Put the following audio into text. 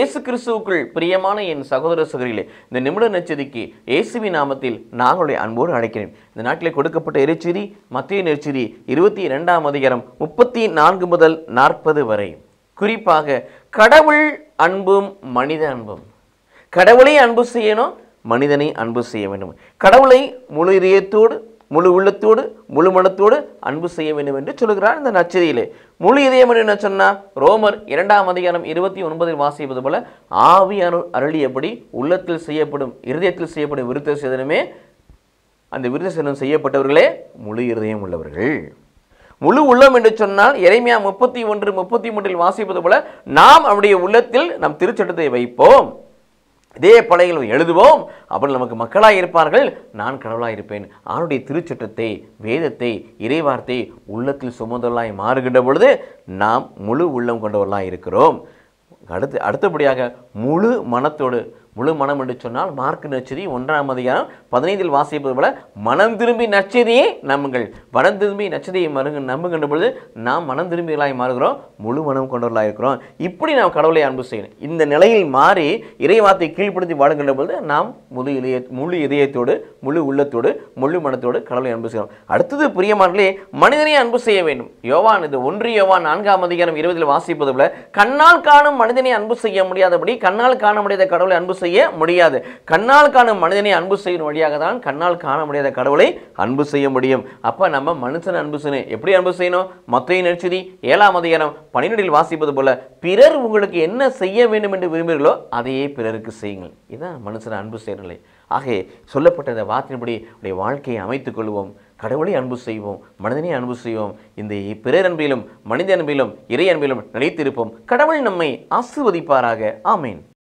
இயேசு கிறிஸ்துவுக்குள் பிரியமான என் சகோதர சகோதரிகளே இந்த நிமிட நச்சதிக்கு இயேசுவின் நாமத்தில் நாங்களுடைய அன்போடு அழைக்கிறேன் இந்த நாட்டிலே கொடுக்கப்பட்ட எரிச்சிரி மத்திய நெரிச்சிரி இருபத்தி இரண்டாம் அதிகாரம் முப்பத்தி நான்கு முதல் நாற்பது வரை குறிப்பாக கடவுள் அன்பும் மனித அன்பும் கடவுளை அன்பு செய்யணும் மனிதனை அன்பு செய்ய வேண்டும் கடவுளை முழு இதயத்தோடு முழு உள்ளத்தோடு முழு மனத்தோடு அன்பு செய்ய வேண்டும் என்று சொல்கிறார் இந்த நச்சதியிலே முழு இதயம் என்று என்ன சொன்னா ரோமர் இரண்டாம் அதிகாரம் இருபத்தி ஒன்பதில் வாசிப்பது போல ஆவி அரு அருளியபடி உள்ளத்தில் செய்யப்படும் இருதயத்தில் செய்யப்படும் விருத்த சேதனமே அந்த விருத்த சேதனம் செய்யப்பட்டவர்களே முழு இருதயம் உள்ளவர்கள் முழு உள்ளம் என்று சொன்னால் இறைமையா முப்பத்தி ஒன்று முப்பத்தி மூன்றில் வாசிப்பது போல நாம் அவருடைய உள்ளத்தில் நம் திருச்சட்டத்தை வைப்போம் இதே பலையில் எழுதுவோம் அப்படி நமக்கு மக்களாக இருப்பார்கள் நான் கடவுளாக இருப்பேன் அவனுடைய திருச்சட்டத்தை வேதத்தை இறைவார்த்தை உள்ளத்தில் சுமந்தவர்களாய் மாறுகின்ற பொழுது நாம் முழு உள்ளம் கொண்டவர்களாக இருக்கிறோம் அடுத்து அடுத்தபடியாக முழு மனத்தோடு முழு மனம் என்று சொன்னால் மார்க் நச்சதி ஒன்றாம் அதிகாரம் பதினைந்தில் வாசிப்பது போல மனம் திரும்பி நச்சதியை நம்புங்கள் மனம் திரும்பி நச்சதியை மருங்க நம்புகின்ற பொழுது நாம் மனம் திரும்பிகளாய் மாறுகிறோம் முழு மனம் கொண்டவர்களாக இருக்கிறோம் இப்படி நாம் கடவுளை அன்பு செய்யணும் இந்த நிலையில் மாறி இறைவாத்தை கீழ்ப்படுத்தி வாழுகின்ற பொழுது நாம் முழு இதய முழு இதயத்தோடு முழு உள்ளத்தோடு முழு மனத்தோடு கடவுளை அன்பு செய்யணும் அடுத்தது பிரியமானங்களே மனிதனை அன்பு செய்ய வேண்டும் யோவான் இது ஒன்று யோவான் நான்காம் அதிகாரம் இருபதில் வாசிப்பது போல கண்ணால் காணும் மனிதனை அன்பு செய்ய முடியாதபடி கண்ணால் காண முடியாத கடவுளை அன்பு செய்ய முடியாது கண்ணால் காணும் மனிதனை அன்பு செய்யும் வழியாக தான் கண்ணால் காண முடியாத கடவுளை அன்பு செய்ய முடியும் அப்ப நம்ம மனுஷனை அன்பு செய்யணும் எப்படி அன்பு செய்யணும் மத்திய நெற்சதி ஏழாம் அதிகாரம் பன்னிரெண்டில் வாசிப்பது போல பிறர் உங்களுக்கு என்ன செய்ய வேண்டும் என்று விரும்புகிறீர்களோ அதையே பிறருக்கு செய்யுங்கள் இதுதான் மனுஷனை அன்பு செய்கிற நிலை ஆகவே சொல்லப்பட்ட இந்த வார்த்தையின்படி உடைய வாழ்க்கையை அமைத்துக் கொள்வோம் கடவுளை அன்பு செய்வோம் மனிதனை அன்பு செய்வோம் இந்த பிறர் அன்பிலும் மனித அன்பிலும் இறை அன்பிலும் நிலைத்திருப்போம் கடவுள் நம்மை ஆசிர்வதிப்பாராக ஆமேன்